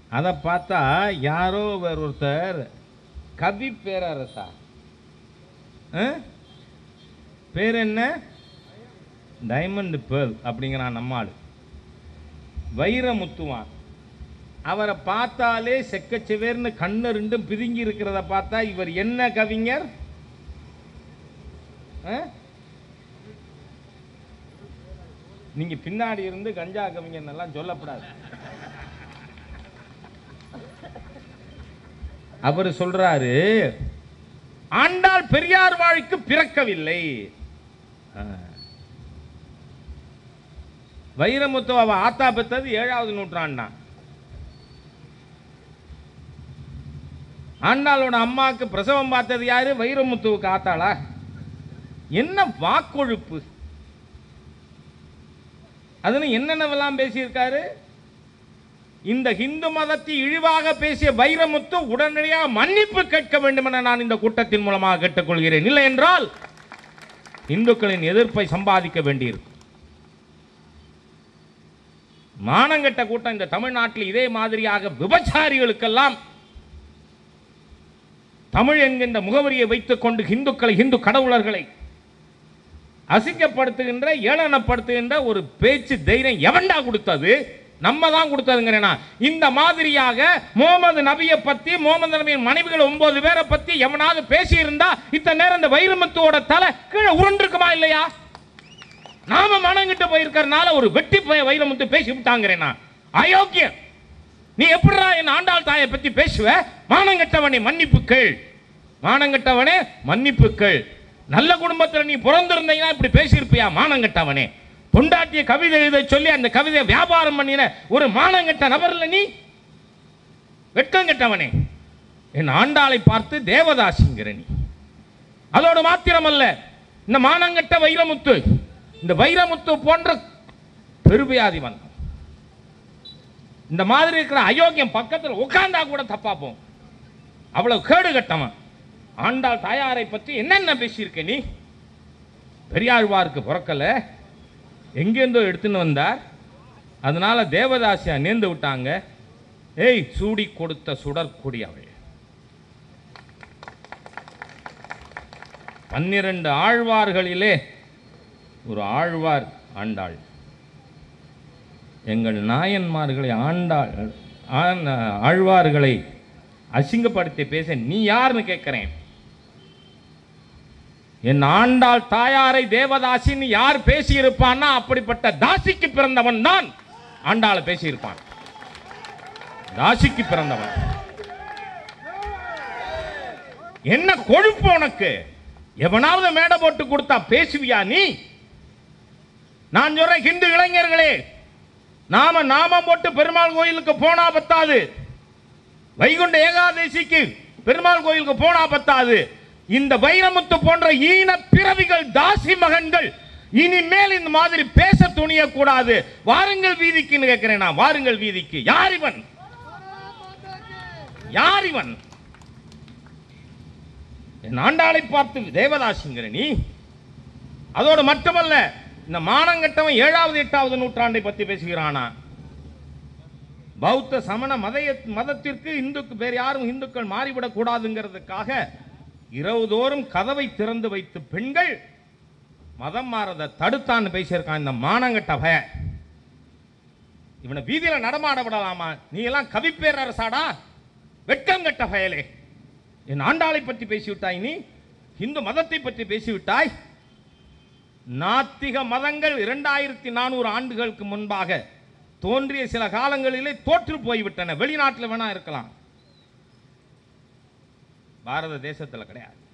அதை பார்த்தா யாரோ வேற ஒருத்தர் கவி பேரரசா ஆ? பேர் என்ன டைமண்ட் பேர்ல் அப்படிங்கிறான் நம்மாள் வைரமுத்துவான் அவரை பார்த்தாலே செக்கச்செவேர்னு கண்ணு ரெண்டும் பிதுங்கி இருக்கிறத பார்த்தா இவர் என்ன கவிஞர் ஆ? நீங்க பின்னாடி இருந்து கஞ்சா கவிஞர் எல்லாம் சொல்லப்படாது அவர் சொல்றாரு ஆண்டாள் பெரியார் வாழ்க்கு பிறக்கவில்லை ஆ. வைரமுத்து அவ ஆத்தா பெத்தது ஏழாவது நூற்றாண்டான் ஆண்டாளோட அம்மாவுக்கு பிரசவம் பார்த்தது யாரு வைரமுத்துவுக்கு ஆத்தாளா என்ன வாக்கொழுப்பு அதுன்னு என்னென்னவெல்லாம் பேசியிருக்காரு இந்த இந்து மதத்தை இழிவாக பேசிய வைரமுத்து உடனடியாக மன்னிப்பு கேட்க வேண்டும் என நான் இந்த கூட்டத்தின் மூலமாக கேட்டுக்கொள்கிறேன் இல்லை என்றால் இந்துக்களின் எதிர்ப்பை சம்பாதிக்க வேண்டியிருக்கும் மானங்கெட்ட கூட்டம் இந்த தமிழ்நாட்டில் இதே மாதிரியாக விபச்சாரிகளுக்கெல்லாம் தமிழ் என்கின்ற முகவரியை வைத்துக் கொண்டு இந்துக்களை இந்து கடவுளர்களை அசிங்கப்படுத்துகின்ற ஏளனப்படுத்துகின்ற ஒரு பேச்சு தைரியம் எவன்டா கொடுத்தது நம்ம தான் கொடுத்ததுங்கிறேனா இந்த மாதிரியாக முகமது நபியை பத்தி முகமது நபியின் மனைவிகள் ஒன்பது பேரை பத்தி எவனாவது பேசியிருந்தா இத்தனை நேரம் இந்த வைரமுத்துவோட தலை கீழே உருண்டிருக்குமா இல்லையா நாம மனங்கிட்டு போயிருக்கறனால ஒரு வெட்டி போய் வைரமுத்து பேசி விட்டாங்கிறேனா அயோக்கியம் நீ எப்படிடா என் ஆண்டாள் தாயை பத்தி பேசுவ மானங்கெட்டவனே மன்னிப்பு கேள் மானங்கெட்டவனே மன்னிப்பு கேள் நல்ல குடும்பத்துல நீ பிறந்திருந்தீங்கன்னா இப்படி பேசியிருப்பியா மானங்கெட்டவனே பொண்டாட்டிய கவிதை எழுத சொல்லி அந்த கவிதையை வியாபாரம் பண்ணின ஒரு மானங்கெட்ட நபர்ல நீ வெட்கங்கெட்டவனே என் ஆண்டாளை பார்த்து தேவதாசிங்கிற நீ அதோடு மாத்திரமல்ல இந்த மானங்கெட்ட வைரமுத்து இந்த வைரமுத்து போன்ற பெருவியாதி வந்தான் இந்த மாதிரி இருக்கிற அயோக்கியம் பக்கத்தில் உட்கார்ந்தா கூட தப்பா போகும் அவ்வளவு கேடு கட்டவன் ஆண்டாள் தாயாரை பற்றி என்னென்ன பேசியிருக்க நீ பெரியாழ்வாருக்கு பிறக்கல எங்கேருந்தோ எடுத்துன்னு வந்தார் அதனால தேவதாசியா நேர்ந்து விட்டாங்க ஏய் சூடி கொடுத்த சுடற்கொடி அவள் பன்னிரண்டு ஆழ்வார்களிலே ஒரு ஆழ்வார் ஆண்டாள் எங்கள் நாயன்மார்களை ஆண்டாள் ஆண்- ஆழ்வார்களை அசிங்கப்படுத்தி பேச நீ யாருன்னு கேட்கிறேன் என் ஆண்டாள் தாயாரை தேவதாசின்னு யார் பேசியிருப்பான்னா அப்படிப்பட்ட தாசிக்கு பிறந்தவன் தான் ஆண்டாளை பேசியிருப்பான் தாசிக்கு பிறந்தவன் என்ன கொழுப்பு உனக்கு எவனாவது மேடை போட்டு கொடுத்தா பேசுவியா நீ நான் சொல்றேன் ஹிந்து இளைஞர்களே நாம நாமம் போட்டு பெருமாள் கோயிலுக்கு போனா பத்தாது வைகுண்ட ஏகாதசிக்கு பெருமாள் கோயிலுக்கு போனா பத்தாது இந்த வைரமுத்து போன்ற ஈன பிறவிகள் தாசி மகன்கள் இனிமேல் இந்த மாதிரி பேச துணிய கூடாது வாருங்கள் வீதிக்குன்னு கேட்கிறேன் நான் வாருங்கள் வீதிக்கு யார் இவன் யார் இவன் என் ஆண்டாளை பார்த்து தேவதாசிங்கிற நீ அதோடு மட்டுமல்ல இந்த மானங்கட்டவன் ஏழாவது எட்டாவது நூற்றாண்டை பத்தி பேசுகிறானா பௌத்த சமண மதைய மதத்திற்கு இந்துக்கு வேறு யாரும் இந்துக்கள் மாறிவிடக் கூடாதுங்கிறதுக்காக இரவுதோறும் கதவை திறந்து வைத்து பெண்கள் மதம் மாறத தடுத்தான்னு பேசியிருக்கான் இந்த மானங்கட்ட பய இவனை வீதியில நடமாட விடலாமா நீ எல்லாம் கவிப்பேரரசாடா வெட்கங்கட்ட பயலே என் ஆண்டாளை பற்றி பேசிவிட்டாய் நீ இந்து மதத்தை பற்றி பேசிவிட்டாய் நாத்திக மதங்கள் இரண்டாயிரத்தி நானூறு ஆண்டுகளுக்கு முன்பாக தோன்றிய சில காலங்களிலே தோற்று போய்விட்டன வெளிநாட்டில் வேணா இருக்கலாம் பாரத தேசத்தில் கிடையாது